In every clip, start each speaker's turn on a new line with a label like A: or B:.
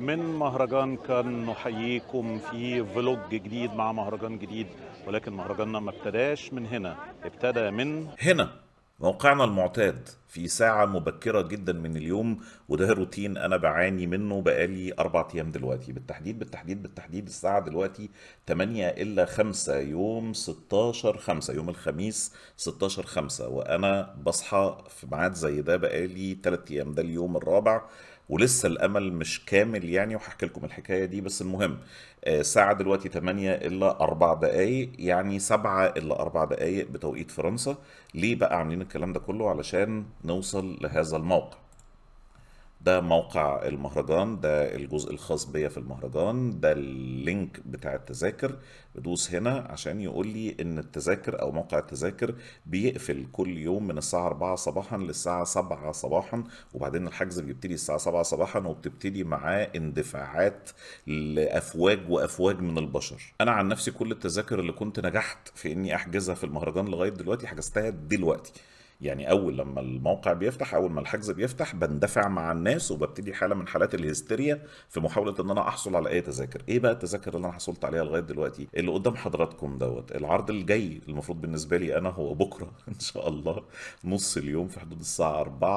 A: من مهرجان كان نحييكم في فلوج جديد مع مهرجان جديد ولكن مهرجاننا ما ابتداش من هنا ابتدى من
B: هنا موقعنا المعتاد في ساعة مبكرة جدا من اليوم وده روتين أنا بعاني منه بقالي أربع أيام دلوقتي بالتحديد بالتحديد بالتحديد الساعة دلوقتي 8 إلا 5 يوم 16 5 يوم الخميس 16 5 وأنا بصحى في ميعاد زي ده بقالي 3 أيام ده اليوم الرابع ولسه الامل مش كامل يعني وهحكي لكم الحكايه دي بس المهم آه، ساعه دلوقتي 8 الا 4 دقائق يعني 7 الا 4 دقائق بتوقيت فرنسا ليه بقى عاملين الكلام ده كله علشان نوصل لهذا الموقع ده موقع المهرجان ده الجزء الخاص بيا في المهرجان ده اللينك بتاع التذاكر بدوس هنا عشان يقول لي ان التذاكر او موقع التذاكر بيقفل كل يوم من الساعة 4 صباحا للساعة 7 صباحا وبعدين الحجز بيبتدي الساعة 7 صباحا وبتبتدي معاه اندفاعات لافواج وافواج من البشر انا عن نفسي كل التذاكر اللي كنت نجحت في اني احجزها في المهرجان لغاية دلوقتي حجزتها دلوقتي يعني اول لما الموقع بيفتح اول ما الحجز بيفتح بندفع مع الناس وببتدي حاله من حالات الهستيريا في محاوله ان انا احصل على اي تذاكر ايه بقى التذاكر اللي انا حصلت عليها لغايه دلوقتي اللي قدام حضراتكم دوت العرض الجاي المفروض بالنسبه لي انا هو بكره ان شاء الله نص اليوم في حدود الساعه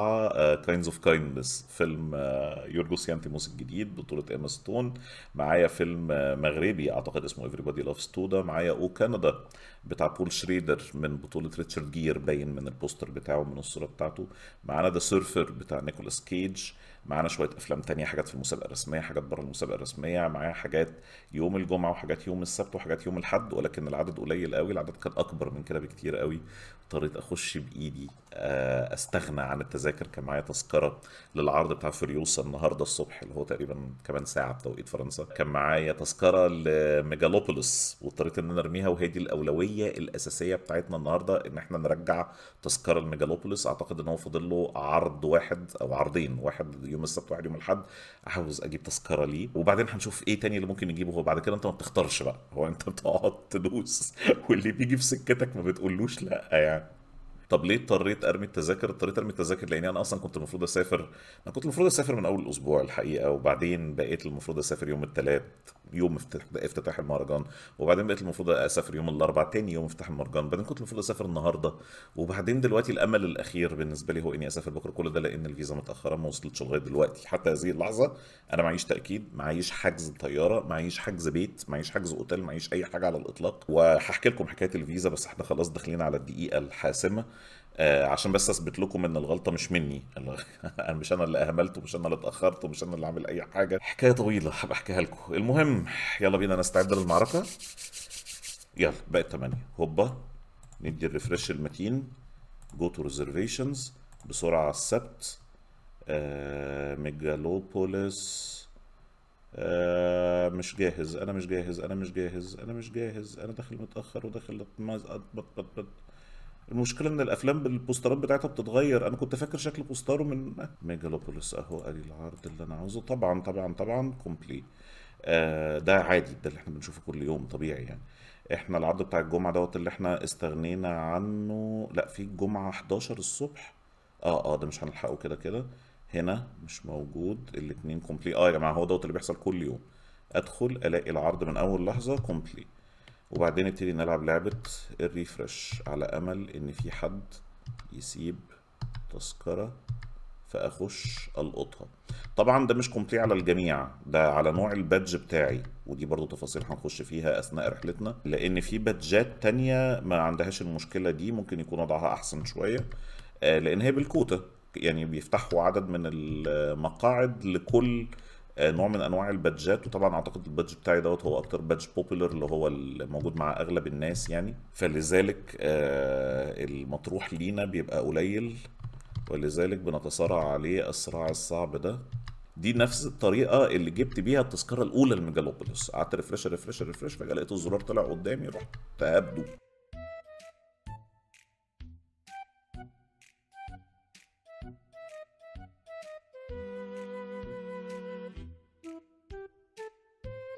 B: 4 كاينز اوف كايندنس فيلم آه، يورجوس يانتيموس الجديد بطوله ايما ستون معايا فيلم آه، مغربي اعتقد اسمه everybody loves تودا معايا او كندا بتاع بول شريدر من بطولة ريتشارد جير باين من البوستر بتاعه من الصورة بتاعته معانا ذا سيرفر بتاع نيكولاس كيج معانا شوية أفلام تانية حاجات في المسابقة الرسمية حاجات بره المسابقة الرسمية معايا حاجات يوم الجمعة وحاجات يوم السبت وحاجات يوم الحد ولكن العدد قليل قوي العدد كان أكبر من كده بكتير قوي اضطريت أخش بإيدي آه، أستغنى عن التذاكر كان معايا تذكرة للعرض بتاع فريوسا النهاردة الصبح اللي هو تقريبا كمان ساعة بتوقيت فرنسا كان معايا تذكرة لميجالوبوليس واضطريت ان انا ارميها وهي دي الاولويه الاساسيه بتاعتنا النهارده ان احنا نرجع تذكره لميجالوبوليس اعتقد ان هو فاضل له عرض واحد او عرضين واحد يوم السبت واحد يوم الاحد عاوز اجيب تذكره ليه وبعدين هنشوف ايه تاني اللي ممكن نجيبه هو بعد كده انت ما بتختارش بقى هو انت بتقعد تدوس واللي بيجي في سكتك ما بتقولوش لا يعني طب ليه اضطريت ارمي التذاكر؟ اضطريت ارمي التذاكر لاني انا اصلا كنت المفروض اسافر انا كنت المفروض اسافر من اول الاسبوع الحقيقه وبعدين بقيت المفروض اسافر يوم الثلاث يوم افتتاح افتتاح المهرجان وبعدين بقيت المفروض اسافر يوم الاربعاء تاني يوم افتتاح المهرجان بعدين كنت المفروض اسافر النهارده وبعدين دلوقتي الامل الاخير بالنسبه لي هو اني اسافر بكره كل ده لان الفيزا متاخره ما وصلتش لغايه دلوقتي حتى هذه اللحظه انا معيش تاكيد معيش حجز طياره معيش حجز بيت معيش حجز اوتيل معيش اي حاجه على الاطلاق وهحكي لكم حكايه الفيزا بس احنا خلاص داخلين على الدقيقه الحاسمه آه، عشان بس اثبت لكم ان الغلطه مش مني انا مش انا اللي اهملت ومش انا اللي اتاخرت ومش انا اللي عامل اي حاجه حكايه طويله هبقى احكيها لكم المهم يلا بينا نستعد للمعركه يلا بقت 8 هوبا ندي الريفرش المتين جو تو ريزرفيشنز بسرعه على السبت آه ميجالوبوليس آه مش جاهز انا مش جاهز انا مش جاهز انا مش جاهز انا داخل متاخر وداخل أتمز- أتبط- بط- بط. المشكله ان الافلام بالبوسترات بتاعتها بتتغير انا كنت فاكر شكل بوستره من ميجالوبوليس اهو ادي العرض اللي انا عاوزه طبعا طبعا طبعا كومبلي آه ده عادي ده اللي احنا بنشوفه كل يوم طبيعي يعني احنا العرض بتاع الجمعه دوت اللي احنا استغنينا عنه لا في الجمعه 11 الصبح اه اه ده مش هنلحقه كده كده هنا مش موجود الاتنين كومبلي اه يا جماعه هو دوت اللي بيحصل كل يوم ادخل الاقي العرض من اول لحظه كومبلي وبعدين نبتدي نلعب لعبة الريفرش على أمل إن في حد يسيب تذكرة فأخش ألقطها طبعا ده مش كومبلي على الجميع ده على نوع البادج بتاعي ودي برضو تفاصيل هنخش فيها أثناء رحلتنا لأن في بادجات تانية ما عندهاش المشكلة دي ممكن يكون وضعها أحسن شوية آه، لأن هي بالكوتا يعني بيفتحوا عدد من المقاعد لكل آه، نوع من انواع البادجات وطبعا اعتقد البادج بتاعي دوت هو اكتر بادج بوبولر اللي هو الموجود مع اغلب الناس يعني فلذلك آه، المطروح لينا بيبقى قليل ولذلك بنتصارع عليه الصراع الصعب ده دي نفس الطريقه اللي جبت بيها التذكره الاولى لميجالوبوليس قعدت ريفرش ريفرش ريفرش فجاه لقيت الزرار طلع قدامي رحت هبده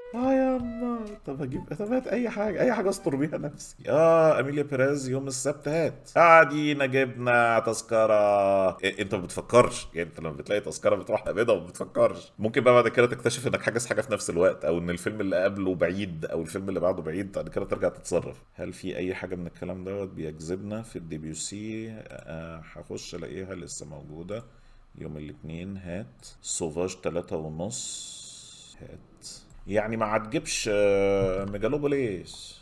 B: اه ياما طب اجيب طب هات اي حاجه اي حاجه استر بيها نفسي اه اميليا بيريز يوم السبت هات قاعدين جبنا تذكره إيه انت ما بتفكرش يعني انت لما بتلاقي تذكره بتروح قابضها وما بتفكرش ممكن بقى بعد كده تكتشف انك حاجز حاجه في نفس الوقت او ان الفيلم اللي قبله بعيد او الفيلم اللي بعده بعيد بعد كده ترجع تتصرف هل في اي حاجه من الكلام دوت بيجذبنا في الديبيوسي آه هخش الاقيها لسه موجوده يوم الاثنين هات سوفاج ثلاثة ونص هات يعني ما عتجبش آه، ميجالوبوليس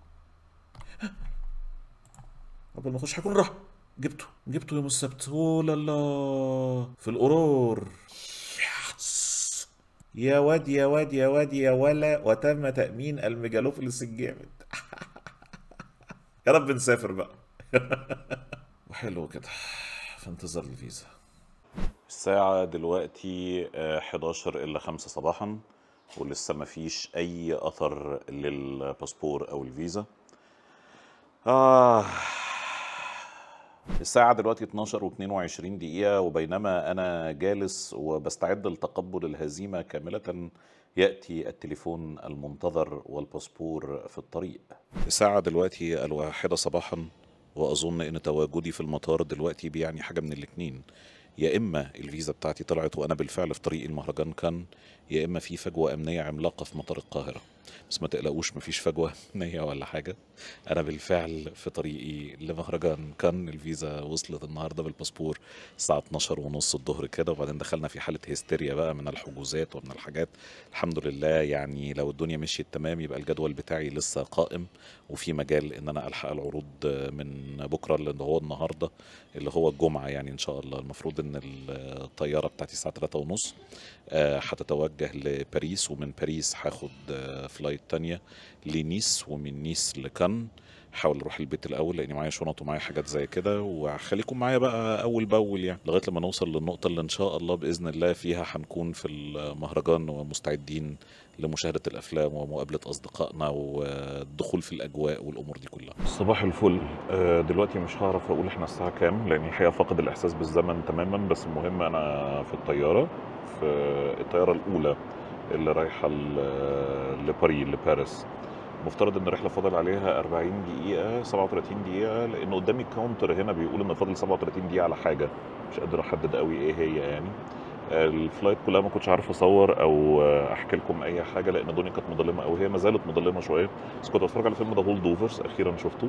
B: قبل ما اخش هكون راح جبته جبته يوم السبت اوه لا لا في القرور يس. يا واد يا واد يا واد يا ولا وتم تأمين الميجالوبوليس الجامد يا رب نسافر بقى وحلو كده في انتظار الفيزا
A: الساعة دلوقتي آه، 11 إلا 5 صباحا ولسه ما فيش أي أثر للباسبور أو الفيزا آه الساعة دلوقتي 12 و22 دقيقة وبينما أنا جالس وبستعد لتقبل الهزيمة كاملة يأتي التليفون المنتظر والباسبور في الطريق الساعة دلوقتي الواحدة صباحا وأظن إن تواجدي في المطار دلوقتي بيعني حاجة من الاتنين يا إما الفيزا بتاعتي طلعت وأنا بالفعل في طريق المهرجان كان يا إما في فجوة أمنية عملاقة في مطار القاهرة بس ما تقلقوش مفيش فجوة أمنية ولا حاجة أنا بالفعل في طريقي لمهرجان كان الفيزا وصلت النهاردة بالباسبور الساعة 12 ونص الظهر كده وبعدين دخلنا في حالة هستيريا بقى من الحجوزات ومن الحاجات الحمد لله يعني لو الدنيا مشيت تمام يبقى الجدول بتاعي لسه قائم وفي مجال ان انا الحق العروض من بكره اللي هو النهارده اللي هو الجمعه يعني ان شاء الله المفروض ان الطياره بتاعتي الساعه 3 ونص آه، هتتوجه لباريس ومن باريس هاخد آه، فلايت تانية لنيس ومن نيس لكان حاول اروح البيت الاول لاني معايا شنط ومعايا حاجات زي كده وهخليكم معايا بقى اول باول يعني لغايه لما نوصل للنقطه اللي ان شاء الله باذن الله فيها هنكون في المهرجان ومستعدين لمشاهده الافلام ومقابله اصدقائنا والدخول في الاجواء والامور دي كلها صباح الفل آه، دلوقتي مش هعرف اقول احنا الساعه كام لاني الحقيقه فاقد الاحساس بالزمن تماما بس المهم انا في الطياره في الطياره الاولى اللي رايحه ل- لباريس لباريس مفترض ان الرحله فاضل عليها 40 دقيقه 37 دقيقه لان قدامي كاونتر هنا بيقول ان فاضل 37 دقيقه على حاجه مش قادر احدد قوي ايه هي يعني الفلايت كلها ما كنتش عارف اصور او احكي لكم اي حاجه لان الدنيا كانت مظلمه قوي هي ما زالت مظلمه شويه بس كنت بتفرج على فيلم ذا هولد اوفرز اخيرا شفته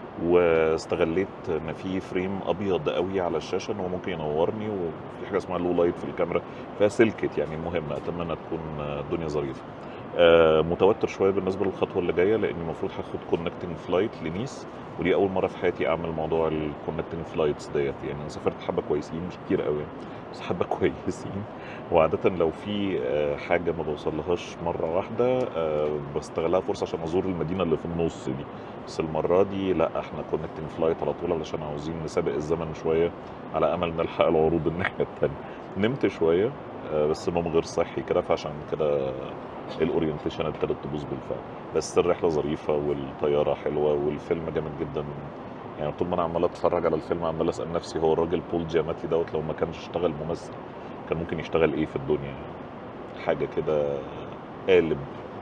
A: واستغليت ان في فريم ابيض قوي على الشاشه ان هو ممكن ينورني وفي حاجه اسمها لو لايت في الكاميرا فسلكت يعني المهم اتمنى تكون الدنيا ظريفه آه، متوتر شويه بالنسبه للخطوه اللي جايه لاني المفروض هاخد كونكتنج فلايت لنيس ودي اول مره في حياتي اعمل موضوع الكونكتنج فلايتس ديت يعني انا سافرت حبه كويسين مش كتير قوي يعني، بس حبه كويسين وعاده لو في آه، حاجه ما بوصلهاش مره واحده آه، بستغلها فرصه عشان ازور المدينه اللي في النص دي بس المره دي لا احنا كونكتنج فلايت على طول علشان عاوزين نسابق الزمن شويه على امل نلحق العروض الناحيه التانيه نمت شويه آه، بس نوم غير صحي كده فعشان كده الاورينتيشن ابتدت تبوظ بالفعل بس الرحله ظريفه والطياره حلوه والفيلم جامد جدا يعني طول ما انا عمال اتفرج على الفيلم عمال اسال نفسي هو الراجل بول جياماتي دوت لو ما كانش اشتغل ممثل كان ممكن يشتغل ايه في الدنيا يعني حاجه كده قالب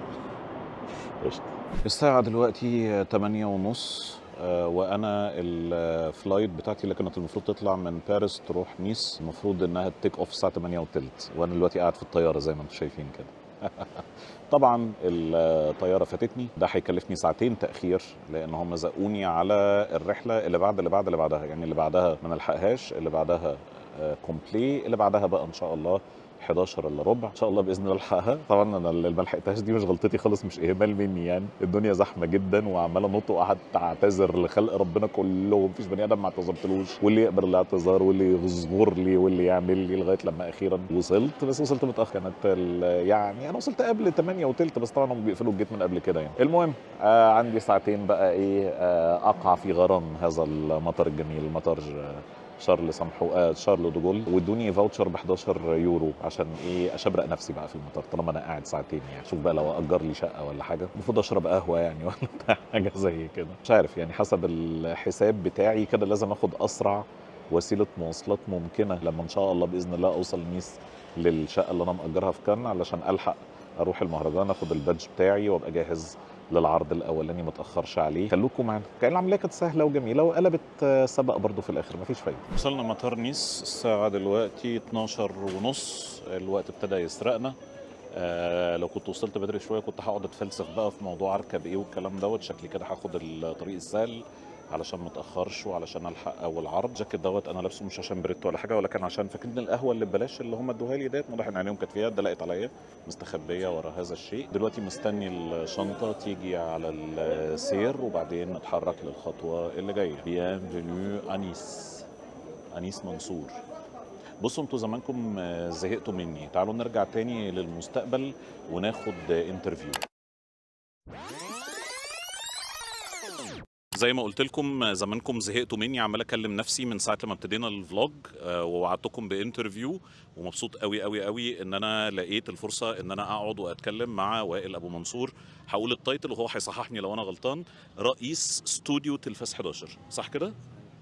A: قشطة. الساعة دلوقتي 8 ونص وانا الفلايت بتاعتي اللي كانت المفروض تطلع من باريس تروح نيس المفروض انها تيك اوف الساعه 8 وتلت وانا دلوقتي قاعد في الطياره زي ما انتم شايفين كده طبعا الطياره فاتتني ده هيكلفني ساعتين تاخير لان هم زقوني على الرحله اللي بعد اللي بعد اللي بعدها يعني اللي بعدها ما نلحقهاش اللي بعدها كومبلي اللي بعدها بقى ان شاء الله 11 الا ربع ان شاء الله باذن الله الحقها طبعا انا اللي ما لحقتهاش دي مش غلطتي خالص مش اهمال مني يعني الدنيا زحمه جدا وعمال انط وقعدت اعتذر لخلق ربنا كلهم مفيش بني ادم ما اعتذرتلوش واللي يقبل الاعتذار واللي يصبر لي واللي يعمل لي لغايه لما اخيرا وصلت بس وصلت متاخر كانت ال- يعني انا وصلت قبل 8 وتلت بس طبعا هم بيقفلوا الجيت من قبل كده يعني المهم آه عندي ساعتين بقى ايه آه اقع في غرام هذا المطار الجميل مطار آه شارل سامحو آه شارل دوجول وادوني فاوتشر ب 11 يورو عشان ايه اشبرق نفسي بقى في المطار طالما انا قاعد ساعتين يعني شوف بقى لو اجر لي شقه ولا حاجه المفروض اشرب قهوه يعني ولا بتاع حاجه زي كده مش عارف يعني حسب الحساب بتاعي كده لازم اخد اسرع وسيله مواصلات ممكنه لما ان شاء الله باذن الله اوصل نيس للشقه اللي انا مأجرها في كان علشان الحق اروح المهرجان اخد البادج بتاعي وابقى جاهز للعرض الاولاني ما اتاخرش عليه خلوكم معانا كان العمليه كانت سهله وجميله وقلبت آه، سبق برضو في الاخر مفيش فايده وصلنا مطار نيس الساعه دلوقتي 12 ونص الوقت ابتدى يسرقنا آه لو كنت وصلت بدري شويه كنت هقعد اتفلسف بقى في موضوع اركب ايه والكلام دوت شكلي كده هاخد الطريق السهل علشان ما اتاخرش وعلشان الحق اول عرض الجاكيت دوت انا لابسه مش عشان بريت ولا حاجه ولكن عشان فاكرين القهوه اللي ببلاش اللي هم ادوها لي ديت واضح ان عينيهم كانت فيها دلقت عليا مستخبيه ورا هذا الشيء دلوقتي مستني الشنطه تيجي على السير وبعدين نتحرك للخطوه اللي جايه بيانفينيو انيس انيس منصور بصوا انتوا زمانكم آه، زهقتوا مني تعالوا نرجع تاني للمستقبل وناخد انترفيو زي ما قلت لكم زمانكم زهقتوا مني عمال اكلم نفسي من ساعه لما ابتدينا الفلوج آه، ووعدتكم بانترفيو ومبسوط قوي قوي قوي ان انا لقيت الفرصه ان انا اقعد واتكلم مع وائل ابو منصور هقول التايتل وهو هيصححني لو انا غلطان رئيس استوديو تلفاز 11 صح كده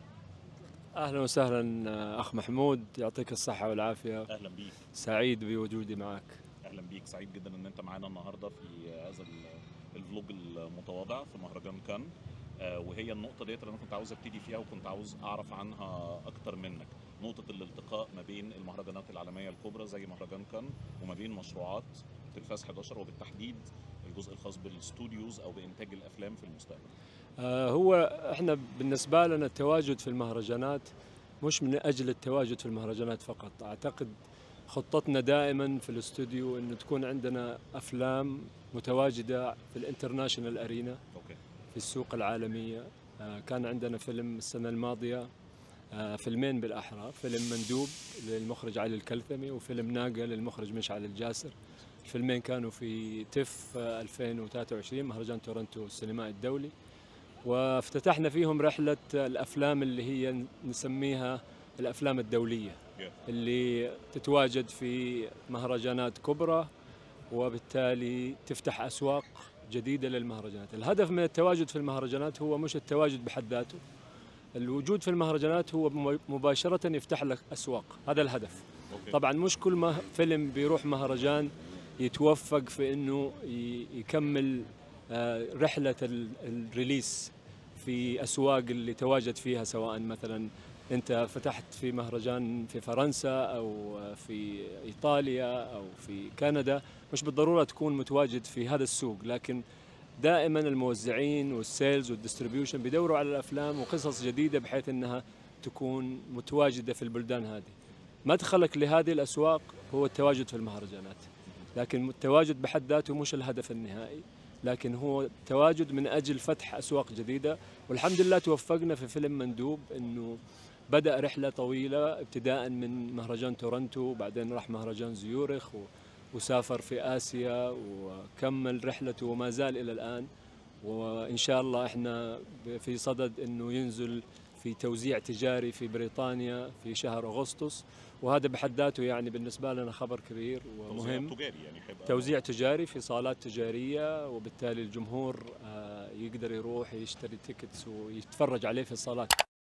C: اهلا وسهلا اخ محمود يعطيك الصحه والعافيه
A: اهلا بيك
C: سعيد بوجودي معك
A: اهلا بيك سعيد جدا ان انت معانا النهارده في هذا ال- الفلوج المتواضع في مهرجان كان آه، وهي النقطه ديت اللي انا كنت عاوز ابتدي فيها وكنت عاوز اعرف عنها اكتر منك نقطه الالتقاء ما بين المهرجانات العالميه الكبرى زي مهرجان كان وما بين مشروعات تلفاز 11 وبالتحديد الجزء الخاص بالاستوديوز او بانتاج الافلام في المستقبل
C: آه هو احنا بالنسبه لنا التواجد في المهرجانات مش من اجل التواجد في المهرجانات فقط اعتقد خطتنا دائما في الاستوديو انه تكون عندنا افلام متواجده في الانترناشونال ارينا
A: اوكي
C: في السوق العالمية آه، كان عندنا فيلم السنة الماضية آه، فيلمين بالأحرى فيلم مندوب للمخرج علي الكلثمي وفيلم ناقة للمخرج مشعل الجاسر الفيلمين كانوا في تف آه، 2023 مهرجان تورنتو السينمائي الدولي وافتتحنا فيهم رحلة الأفلام اللي هي نسميها الأفلام الدولية
A: Yeah.
C: اللي تتواجد في مهرجانات كبرى وبالتالي تفتح أسواق جديدة للمهرجانات الهدف من التواجد في المهرجانات هو مش التواجد بحد ذاته الوجود في المهرجانات هو م- مباشرة يفتح لك أسواق هذا الهدف
A: اوكي
C: طبعا مش كل ما فيلم بيروح مهرجان يتوفق في انه ي- يكمل آه، رحله ال- الريليس في اسواق اللي تواجد فيها سواء مثلا انت فتحت في مهرجان في فرنسا او آه، في ايطاليا او في كندا مش بالضروره تكون متواجد في هذا السوق لكن دائما الموزعين والسيلز والديستريبيوشن بيدوروا على الافلام وقصص جديده بحيث انها تكون متواجده في البلدان هذه مدخلك لهذه الاسواق هو التواجد في المهرجانات لكن التواجد بحد ذاته مش الهدف النهائي لكن هو تواجد من اجل فتح اسواق جديده والحمد لله توفقنا في فيلم مندوب انه بدا رحله طويله ابتداء من مهرجان تورنتو وبعدين راح مهرجان زيورخ و- وسافر في اسيا وكمل رحلته وما زال الى الان وان شاء الله احنا في صدد انه ينزل في توزيع تجاري في بريطانيا في شهر اغسطس وهذا بحد ذاته يعني بالنسبه لنا خبر كبير ومهم
A: تجاري يعني هيبقى
C: توزيع تجاري في صالات تجاريه وبالتالي الجمهور آه، يقدر يروح يشتري تيكتس ويتفرج عليه في الصالات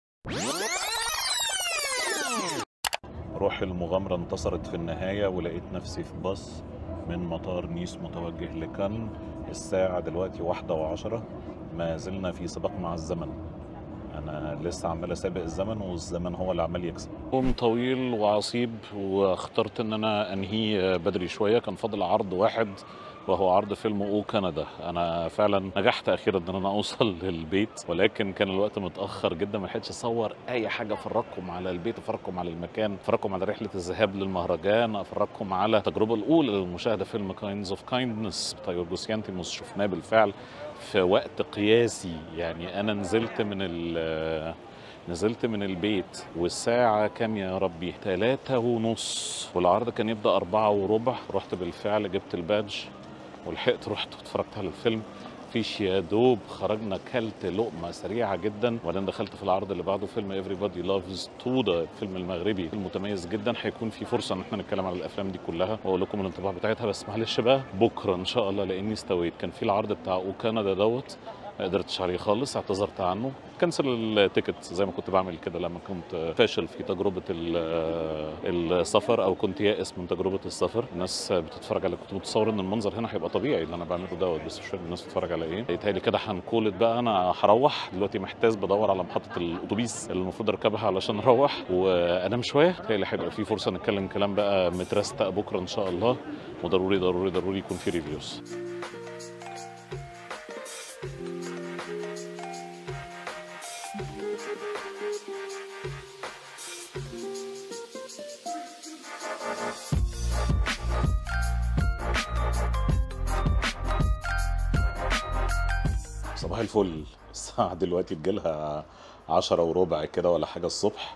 A: روح المغامرة انتصرت في النهاية ولقيت نفسي في باص من مطار نيس متوجه لكان الساعة دلوقتي واحدة وعشرة ما زلنا في سباق مع الزمن أنا لسه عمال أسابق الزمن والزمن هو اللي عمال يكسب يوم طويل وعصيب واخترت إن أنا أنهيه بدري شوية كان فاضل عرض واحد وهو عرض فيلم او كندا انا فعلا نجحت اخيرا ان انا اوصل للبيت ولكن كان الوقت متاخر جدا ما لحقتش اصور اي حاجه افرجكم على البيت افرجكم على المكان افرجكم على رحله الذهاب للمهرجان افرجكم على التجربه الاولى للمشاهده فيلم كاينز اوف كايندنس بتاع يورجوس يانتيموس شفناه بالفعل في وقت قياسي يعني انا نزلت من ال نزلت من البيت والساعة كام يا ربي تلاتة ونص والعرض كان يبدأ أربعة وربع رحت بالفعل جبت البادج ولحقت رحت واتفرجت على الفيلم فيش يا دوب خرجنا كلت لقمه سريعه جدا وبعدين دخلت في العرض اللي بعده فيلم everybody loves تودا الفيلم المغربي فيلم متميز جدا هيكون في فرصه ان احنا نتكلم على الافلام دي كلها واقول لكم الانطباع بتاعتها بس معلش بقى بكره ان شاء الله لاني استويت كان في العرض بتاع اوكندا دوت ما قدرتش عليه خالص اعتذرت عنه كنسل التيكت زي ما كنت بعمل كده لما كنت فاشل في تجربه ال- السفر او كنت يائس من تجربه السفر الناس بتتفرج على كنت متصور ان المنظر هنا هيبقى طبيعي اللي انا بعمله دوت بس مش فاهم الناس بتتفرج على ايه يتهيألي كده هنكولت بقى انا هروح دلوقتي محتاج بدور على محطه الاتوبيس اللي المفروض اركبها علشان اروح وانام شويه يتهيألي هيبقى في فرصه نتكلم كلام بقى مترستق بكره ان شاء الله وضروري ضروري ضروري يكون في ريفيوز صباح الفل الساعة دلوقتي تجيلها عشرة وربع كده ولا حاجة الصبح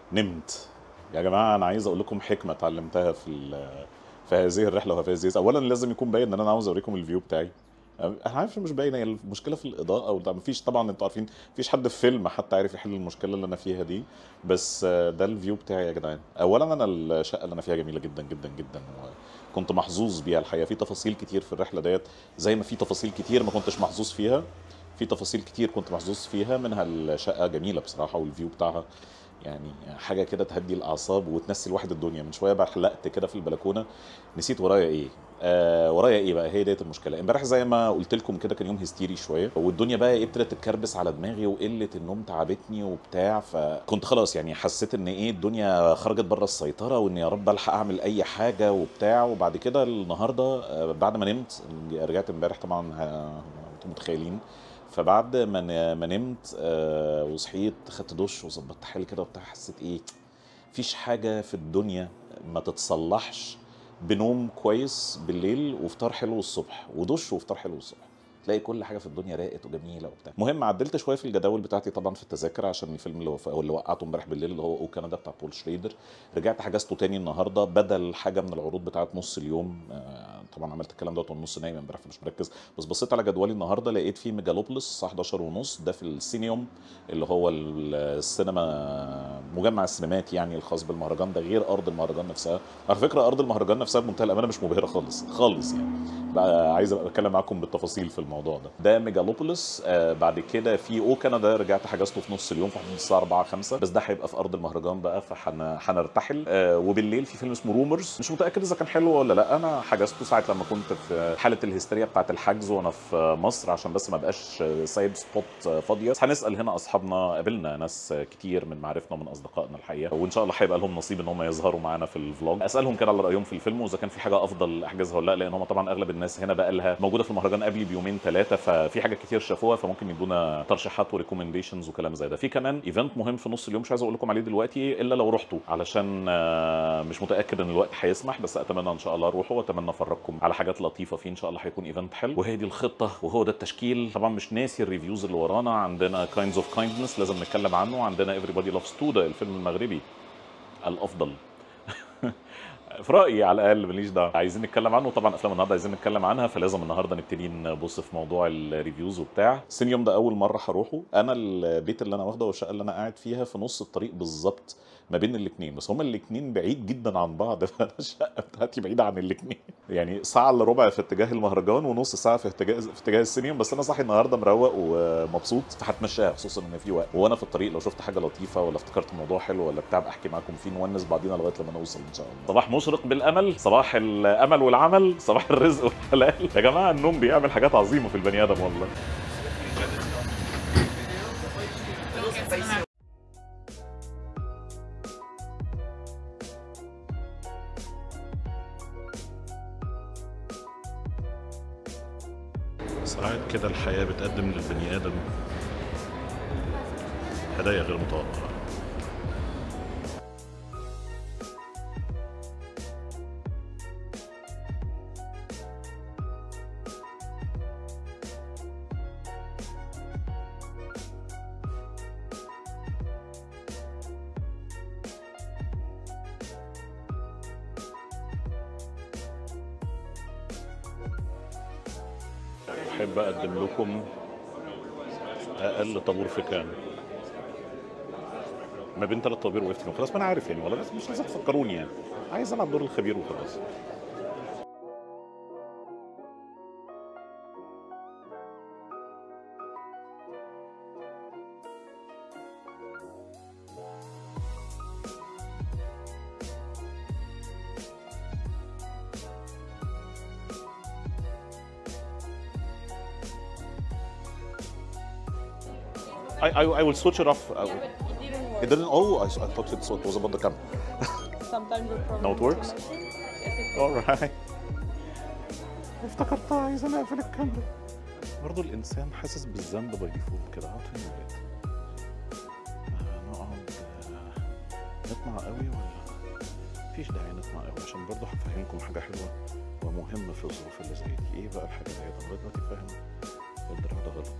A: نمت يا جماعة أنا عايز أقول لكم حكمة اتعلمتها في ال- في هذه الرحلة وفي هذه أولا لازم يكون باين إن أنا عاوز أوريكم الفيو بتاعي أنا عارف إن مش باين هي المشكلة في الإضاءة وده مفيش طبعا أنتوا عارفين مفيش حد في فيلم حتى عارف يحل المشكلة اللي أنا فيها دي بس آه، ده الفيو بتاعي يا جدعان أولا أنا الشقة اللي أنا فيها جميلة جدا جدا جدا كنت محظوظ بيها الحقيقة في تفاصيل كتير في الرحلة ديت زي ما في تفاصيل كتير ما كنتش محظوظ فيها في تفاصيل كتير كنت محظوظ فيها منها الشقة جميلة بصراحة والفيو بتاعها يعني حاجة كده تهدي الأعصاب وتنسي الواحد الدنيا من شوية بحلقت كده في البلكونة نسيت ورايا إيه آه ورايا ايه بقى هي ديت المشكله امبارح زي ما قلت لكم كده كان يوم هستيري شويه والدنيا بقى ايه ابتدت تتكربس على دماغي وقله النوم تعبتني وبتاع فكنت خلاص يعني حسيت ان ايه الدنيا خرجت بره السيطره وان يا رب الحق اعمل اي حاجه وبتاع وبعد كده النهارده آه بعد ما نمت رجعت امبارح طبعا آه، انتم متخيلين فبعد ما ن- ما نمت آه، وصحيت خدت دش وظبطت حالي كده وبتاع حسيت ايه مفيش حاجه في الدنيا ما تتصلحش بنوم كويس بالليل وفطار حلو الصبح ودش وفطار حلو الصبح تلاقي كل حاجه في الدنيا راقت وجميله وبتاع المهم عدلت شويه في الجداول بتاعتي طبعا في التذاكر عشان الفيلم اللي هو اللي وقعته امبارح بالليل اللي هو او كندا بتاع بول شريدر رجعت حجزته تاني النهارده بدل حاجه من العروض بتاعت نص اليوم آه، طبعا عملت الكلام دوت والنص نايم امبارح فمش مركز بس بصيت على جدولي النهارده لقيت فيه ميجالوبوليس الساعه 11 ونص ده في السينيوم اللي هو ال- السينما مجمع السينمات يعني الخاص بالمهرجان ده غير ارض المهرجان نفسها على فكره ارض المهرجان نفسها بمنتهى الامانه مش مبهره خالص خالص يعني بقى عايز ابقى اتكلم معاكم بالتفاصيل في الموضوع ده ده ميجالوبوليس آه بعد كده في او كندا رجعت حجزته في نص اليوم في حدود الساعه 4 5 بس ده هيبقى في ارض المهرجان بقى فهنرتحل آه وبالليل في فيلم اسمه رومرز مش متاكد اذا كان حلو ولا لا انا حجزته ساعه لما كنت في حاله الهستيريا بتاعه الحجز وانا في مصر عشان بس ما بقاش سايب سبوت فاضيه هنسال هنا اصحابنا قابلنا ناس كتير من معارفنا ومن اصدقائنا الحقيقه وان شاء الله هيبقى لهم نصيب ان هم يظهروا معانا في الفلوج اسالهم كده على رايهم في الفيلم واذا كان في حاجه افضل احجزها ولا لا لان هم طبعا اغلب الناس هنا بقى لها موجوده في المهرجان قبلي بيومين ثلاثه ففي حاجات كتير شافوها فممكن يدونا ترشيحات وريكومنديشنز وكلام زي ده في كمان ايفنت مهم في نص اليوم مش عايز اقول لكم عليه دلوقتي الا لو رحتوا علشان آه، مش متاكد ان الوقت هيسمح بس اتمنى ان شاء الله اروحوا واتمنى افرجكم على حاجات لطيفه فيه ان شاء الله هيكون ايفنت حلو وهي دي الخطه وهو ده التشكيل طبعا مش ناسي الريفيوز اللي ورانا عندنا كايندز اوف كايندنس لازم نتكلم عنه عندنا everybody loves تودا الفيلم المغربي الافضل في رايي على الاقل ماليش دعوه عايزين نتكلم عنه طبعا افلام النهارده عايزين نتكلم عنها فلازم النهارده نبتدي نبص في موضوع الريفيوز وبتاع سينيوم ده اول مره هروحه انا البيت اللي انا واخده والشقه اللي انا قاعد فيها في نص الطريق بالظبط ما بين الاثنين بس هما الاثنين بعيد جدا عن بعض فانا الشقه بتاعتي بعيده عن الاثنين يعني ساعه الا ربع في اتجاه المهرجان ونص ساعه في اتجاه في اتجاه السينيوم بس انا صاحي النهارده مروق ومبسوط فهتمشاها خصوصا ان في وقت وانا في الطريق لو شفت حاجه لطيفه ولا افتكرت موضوع حلو ولا بتاع احكي معاكم فيه نونس بعضينا لغايه لما نوصل ان شاء الله صباح مشرق بالامل صباح الامل والعمل صباح الرزق والحلال يا جماعه النوم بيعمل حاجات عظيمه في البني ادم والله ساعات كده الحياة بتقدم للبني آدم هدايا غير متوقعة أحب أقدم لكم أقل طابور في كام ما بين ثلاث طوابير وقفت فيهم خلاص ما أنا عارف يعني والله بس مش عايز تفكروني يعني عايز ألعب دور الخبير وخلاص I, I, I will switch it off. I will-
D: But it didn't work.
A: It didn't. Oh, I, I thought it was about the camera.
D: Sometimes the problem
A: Now it works?
D: Yes, it
A: alright افتكرتها عايز انا اقفل الكاميرا برضه الانسان حاسس بالذنب باي ديفولت كده اقعد فين يا ولاد آه، نقعد آه، نطمع قوي ولا مفيش داعي نطمع قوي عشان برضه هفهمكم حاجه حلوه ومهمه في الظروف اللي زي دي ايه بقى الحاجه دي انا لغايه دلوقتي فاهم الدراع ده غلط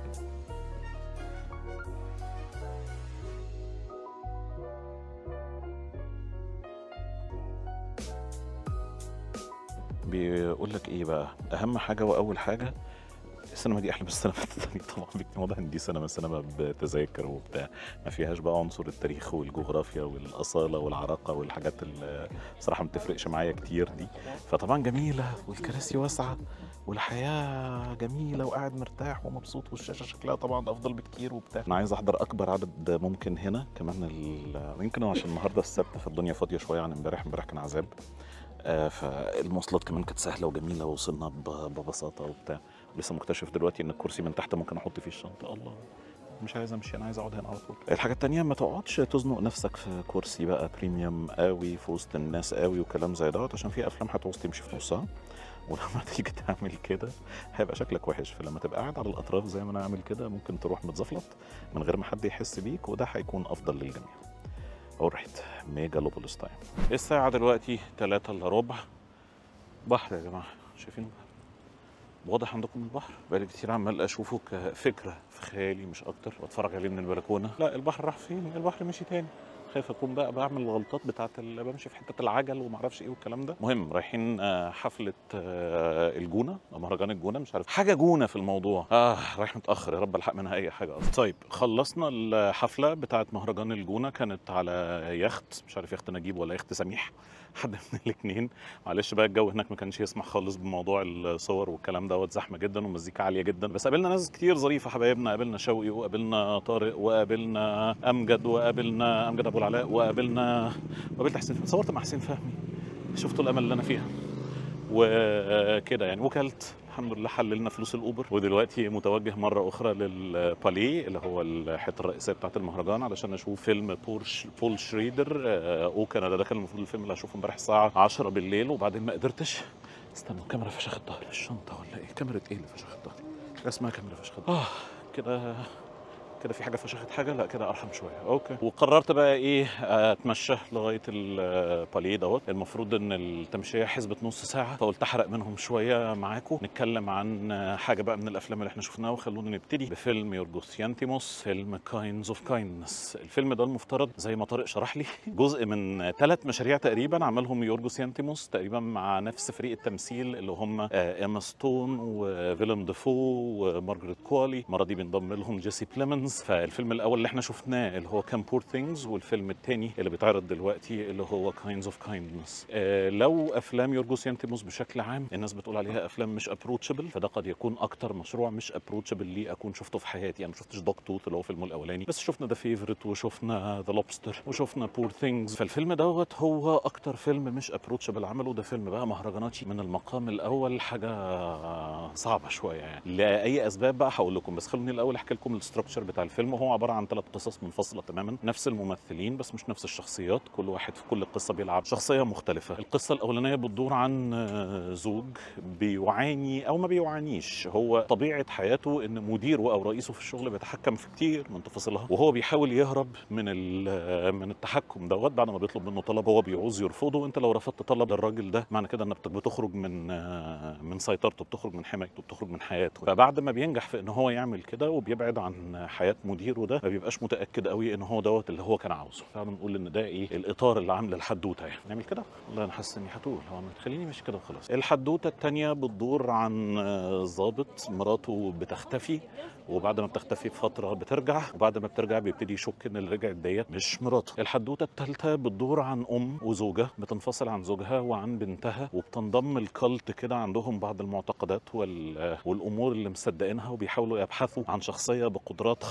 A: بيقول لك ايه بقى اهم حاجه واول حاجه السينما دي احلى من السينما التانية طبعا بكتير واضح ان دي سينما سينما بتذاكر وبتاع ما فيهاش بقى عنصر التاريخ والجغرافيا والاصاله والعراقه والحاجات اللي بصراحه ما بتفرقش معايا كتير دي فطبعا جميله والكراسي واسعه والحياه جميله وقاعد مرتاح ومبسوط والشاشه شكلها طبعا افضل بكتير وبتاع انا عايز احضر اكبر عدد ممكن هنا كمان ال- يمكن عشان النهارده السبت فالدنيا فاضيه شويه عن امبارح امبارح كان عذاب آه، فالمواصلات كمان كانت سهله وجميله ووصلنا ب- ببساطه وبتاع لسه مكتشف دلوقتي ان الكرسي من تحت ممكن احط فيه الشنطه الله مش عايز امشي انا عايز اقعد هنا على طول الحاجه التانية ما تقعدش تزنق نفسك في كرسي بقى بريميوم قوي في وسط الناس قوي وكلام زي دوت عشان في افلام هتعوز تمشي في نصها ولما تيجي تعمل كده هيبقى شكلك وحش فلما تبقى قاعد على الاطراف زي ما انا عامل كده ممكن تروح متزفلط من غير ما حد يحس بيك وده هيكون افضل للجميع اوريت ميجالوبوليس تايم الساعه دلوقتي 3 الا ربع بحر يا جماعه شايفين البحر واضح عندكم البحر بقالي كتير عمال اشوفه كفكره في خيالي مش اكتر واتفرج عليه من البلكونه لا البحر راح فين البحر مشي تاني خايف اكون بقى بعمل الغلطات بتاعت اللي بمشي في حته العجل وما اعرفش ايه والكلام ده المهم رايحين آه، حفله آه، الجونه مهرجان الجونه مش عارف حاجه جونه في الموضوع اه رايح متاخر يا رب الحق منها اي حاجه اصلا طيب خلصنا الحفله بتاعت مهرجان الجونه كانت على يخت مش عارف يخت نجيب ولا يخت سميح حد من الاثنين معلش بقى الجو هناك ما كانش يسمح خالص بموضوع الصور والكلام دوت زحمه جدا ومزيكا عاليه جدا بس قابلنا ناس كتير ظريفه حبايبنا قابلنا شوقي وقابلنا طارق وقابلنا امجد وقابلنا امجد ابو العلاء وقابلنا وقابلت حسين صورت مع حسين فهمي شفتوا الامل اللي انا فيها وكده يعني وكلت الحمد لله حللنا فلوس الاوبر ودلوقتي متوجه مره اخرى للباليه اللي هو الحته الرئيسيه بتاعه المهرجان علشان اشوف فيلم بورش بول شريدر آه، او كندا ده كان المفروض الفيلم اللي هشوفه امبارح الساعه 10 بالليل وبعدين ما قدرتش استنوا الكاميرا فشخت ظهري الشنطه ولا ايه كاميرا ايه اللي فشخت ظهري اسمها كاميرا فشخت ظهري. اه كده كده في حاجه فشخت حاجه لا كده ارحم شويه اوكي وقررت بقى ايه اتمشى لغايه الباليه دوت المفروض ان التمشيه حسبت نص ساعه فقلت احرق منهم شويه معاكم نتكلم عن حاجه بقى من الافلام اللي احنا شفناها وخلونا نبتدي بفيلم يورجوس يانتيموس فيلم كاينز اوف كايندنس الفيلم ده المفترض زي ما طارق شرح لي جزء من ثلاث مشاريع تقريبا عملهم يورجوس يانتيموس تقريبا مع نفس فريق التمثيل اللي هم آه، ايما ستون وفيلم ديفو ومارجريت كوالي المره دي بينضم لهم جيسي بليمنز فالفيلم الاول اللي احنا شفناه اللي هو كان بور ثينجز والفيلم الثاني اللي بيتعرض دلوقتي اللي هو كاينز اوف كايندنس لو افلام يورجوس يانتيموس بشكل عام الناس بتقول عليها افلام مش ابروتشبل فده قد يكون اكتر مشروع مش ابروتشبل لي اكون شفته في حياتي انا ما شفتش دوك توث اللي هو فيلمه الاولاني بس شفنا ذا فيفرت وشفنا ذا لوبستر وشفنا بور ثينجز فالفيلم دوت هو اكتر فيلم مش ابروتشبل عمله ده فيلم بقى مهرجاناتي من المقام الاول حاجه صعبه شويه يعني لاي اسباب بقى هقول لكم بس خلوني الاول احكي لكم الاستراكشر بتاع الفيلم وهو عباره عن ثلاث قصص منفصله تماما نفس الممثلين بس مش نفس الشخصيات كل واحد في كل قصه بيلعب شخصيه مختلفه القصه الاولانيه بتدور عن آه، زوج بيعاني او ما بيعانيش هو طبيعه حياته ان مديره او رئيسه في الشغل بيتحكم في كتير من تفاصيلها وهو بيحاول يهرب من ال- من التحكم دوت بعد ما بيطلب منه طلب هو بيعوز يرفضه انت لو رفضت طلب الراجل ده معنى كده انك بتخرج من آه، من سيطرته بتخرج من حمايته بتخرج من حياته فبعد ما بينجح في ان هو يعمل كده وبيبعد عن حياه مديره ده ما بيبقاش متاكد قوي ان هو دوت اللي هو كان عاوزه تعالوا نقول ان ده ايه الاطار اللي عامل الحدوته يعني نعمل كده والله انا حاسس اني هتقول هو أنا- خليني مش كده وخلاص الحدوته الثانيه بتدور عن آه، ضابط مراته بتختفي وبعد ما بتختفي بفتره بترجع وبعد ما بترجع بيبتدي يشك ان اللي رجعت ديت مش مراته الحدوته الثالثه بتدور عن ام وزوجه بتنفصل عن زوجها وعن بنتها وبتنضم الكالت كده عندهم بعض المعتقدات وال... والامور اللي مصدقينها وبيحاولوا يبحثوا عن شخصيه بقدرات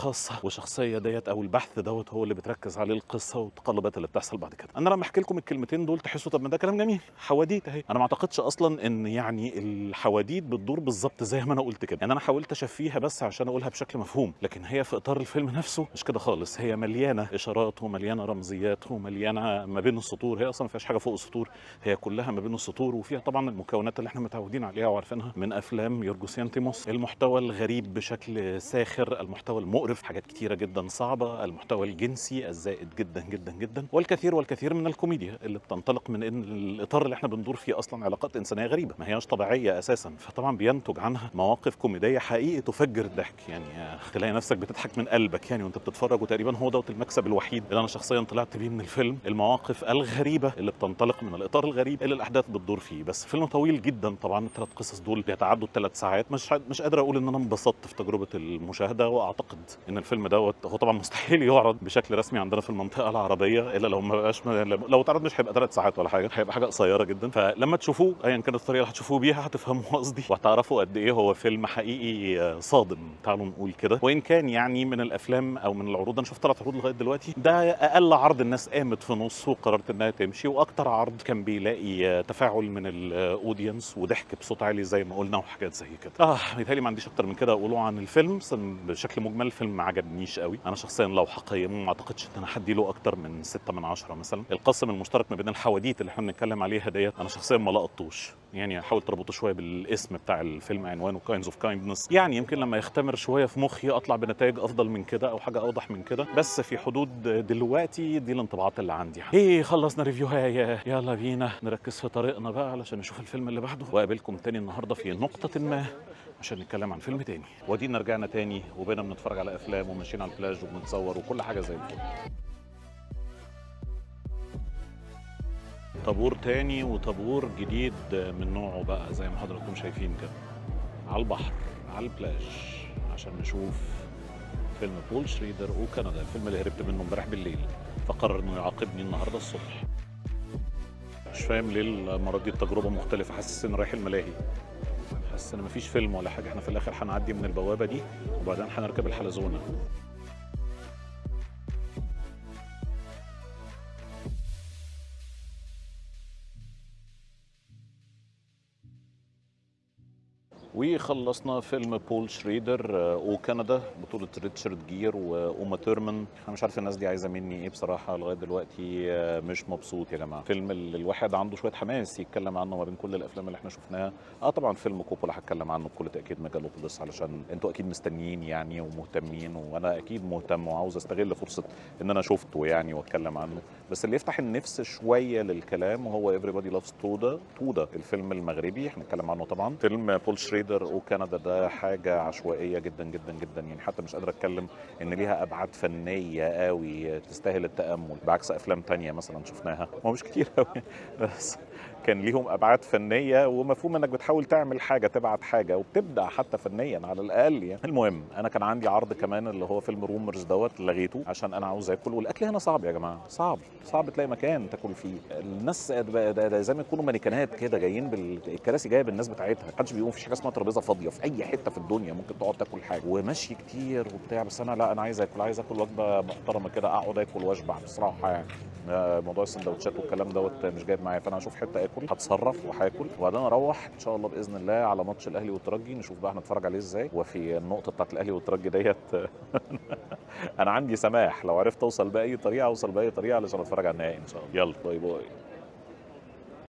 A: خاصه وشخصيه ديت او البحث دوت هو اللي بتركز عليه القصه والتقلبات اللي بتحصل بعد كده انا لما احكي لكم الكلمتين دول تحسوا طب ما ده كلام جميل حواديت اهي انا ما اعتقدش اصلا ان يعني الحواديت بتدور بالظبط زي ما انا قلت كده يعني انا حاولت اشفيها بس عشان اقولها بشكل مفهوم لكن هي في اطار الفيلم نفسه مش كده خالص هي مليانه اشارات ومليانه رمزيات ومليانه ما بين السطور هي اصلا ما فيهاش حاجه فوق السطور هي كلها ما بين السطور وفيها طبعا المكونات اللي احنا متعودين عليها وعارفينها من افلام يورجوس يانتيموس المحتوى الغريب بشكل ساخر المحتوى المقرف حاجات كتيره جدا صعبه المحتوى الجنسي الزائد جدا جدا جدا والكثير والكثير من الكوميديا اللي بتنطلق من ان الاطار اللي احنا بندور فيه اصلا علاقات انسانيه غريبه ما هياش طبيعيه اساسا فطبعا بينتج عنها مواقف كوميديه حقيقي تفجر الضحك يعني تلاقي نفسك بتضحك من قلبك يعني وانت بتتفرج وتقريبا هو دوت المكسب الوحيد اللي انا شخصيا طلعت بيه من الفيلم المواقف الغريبه اللي بتنطلق من الاطار الغريب اللي الاحداث بتدور فيه بس فيلم طويل جدا طبعا الثلاث قصص دول بيتعدوا الثلاث ساعات مش مش قادر اقول ان انا انبسطت في تجربه المشاهده واعتقد ان الفيلم دوت هو طبعا مستحيل يعرض بشكل رسمي عندنا في المنطقه العربيه الا لو ما بقاش لو اتعرض مش هيبقى ثلاث ساعات ولا حاجه هيبقى حاجه قصيره جدا فلما تشوفوه ايا كانت الطريقه اللي هتشوفوه بيها هتفهموا قصدي وهتعرفوا قد ايه هو فيلم حقيقي صادم تعالوا نقول كده وان كان يعني من الافلام او من العروض انا شفت ثلاث عروض لغايه دلوقتي ده اقل عرض الناس قامت في نصه وقررت انها تمشي واكتر عرض كان بيلاقي تفاعل من الاودينس وضحك بصوت عالي زي ما قلنا وحاجات زي كده اه متهيألي ما عنديش اكتر من كده اقوله عن الفيلم بشكل مجمل الفيلم ما عجبنيش قوي انا شخصيا لو هقيمه ما اعتقدش ان انا هدي له اكتر من 6 من 10 مثلا القاسم المشترك ما بين الحواديت اللي احنا بنتكلم عليها ديت انا شخصيا ما لقطوش يعني حاول تربطه شويه بالاسم بتاع الفيلم عنوانه كاينز اوف كايندنس يعني يمكن لما يختمر شويه في مخي اطلع بنتائج افضل من كده او حاجه اوضح من كده بس في حدود دلوقتي دي الانطباعات اللي عندي ايه خلصنا ريفيو هاي يلا بينا نركز في طريقنا بقى علشان نشوف الفيلم اللي بعده واقابلكم تاني النهارده في نقطه ما عشان نتكلم عن فيلم تاني ودينا رجعنا تاني وبقينا بنتفرج على افلام وماشيين على البلاج وبنتصور وكل حاجه زي الفل طابور تاني وطابور جديد من نوعه بقى زي ما حضراتكم شايفين كده على البحر على البلاج عشان نشوف فيلم بول شريدر وكندا الفيلم اللي هربت منه امبارح بالليل فقرر انه يعاقبني النهارده الصبح مش فاهم ليه المره دي التجربه مختلفه حاسس اني رايح الملاهي حاسس ان مفيش فيلم ولا حاجه احنا في الاخر هنعدي من البوابه دي وبعدين هنركب الحلزونه وخلصنا فيلم بول شريدر وكندا بطولة ريتشارد جير وأوما تيرمان أنا مش عارف الناس دي عايزة مني إيه بصراحة لغاية دلوقتي مش مبسوط يا جماعة فيلم اللي الواحد عنده شوية حماس يتكلم عنه ما بين كل الأفلام اللي احنا شفناها اه طبعا فيلم كوبولا هتكلم عنه بكل تأكيد ميجالوبوليس علشان انتوا أكيد مستنيين يعني ومهتمين وأنا أكيد مهتم وعاوز أستغل فرصة إن أنا شفته يعني وأتكلم عنه بس اللي يفتح النفس شوية للكلام هو Everybody Loves تودا تودا الفيلم المغربي هنتكلم عنه طبعا فيلم بول شريدر شريدر وكندا ده حاجه عشوائيه جدا جدا جدا يعني حتى مش قادر اتكلم ان ليها ابعاد فنيه قوي تستاهل التامل بعكس افلام تانية مثلا شفناها هو مش كتير قوي بس كان ليهم ابعاد فنيه ومفهوم انك بتحاول تعمل حاجه تبعت حاجه وبتبدع حتى فنيا على الاقل يعني المهم انا كان عندي عرض كمان اللي هو فيلم رومرز دوت لغيته عشان انا عاوز اكل والاكل هنا صعب يا جماعه صعب صعب تلاقي مكان تاكل فيه الناس ده ده ده زي ما يكونوا مانيكانات كده جايين بالكراسي جايه بالناس بتاعتها محدش بيقوم فيش حاجه اسمها ترابيزه فاضيه في اي حته في الدنيا ممكن تقعد تاكل حاجه ومشي كتير وبتاع بس انا لا انا عايز اكل عايز اكل وجبه محترمه كده اقعد اكل واشبع بصراحه يعني موضوع السندوتشات والكلام دوت مش جايب معايا فانا هشوف حته اكل هتصرف وهاكل وبعدين اروح ان شاء الله باذن الله على ماتش الاهلي والترجي نشوف بقى هنتفرج عليه ازاي وفي النقطه بتاعت الاهلي والترجي ديت انا عندي سماح لو عرفت اوصل باي طريقه اوصل باي طريقه علشان اتفرج على النهائي ان شاء الله يلا باي باي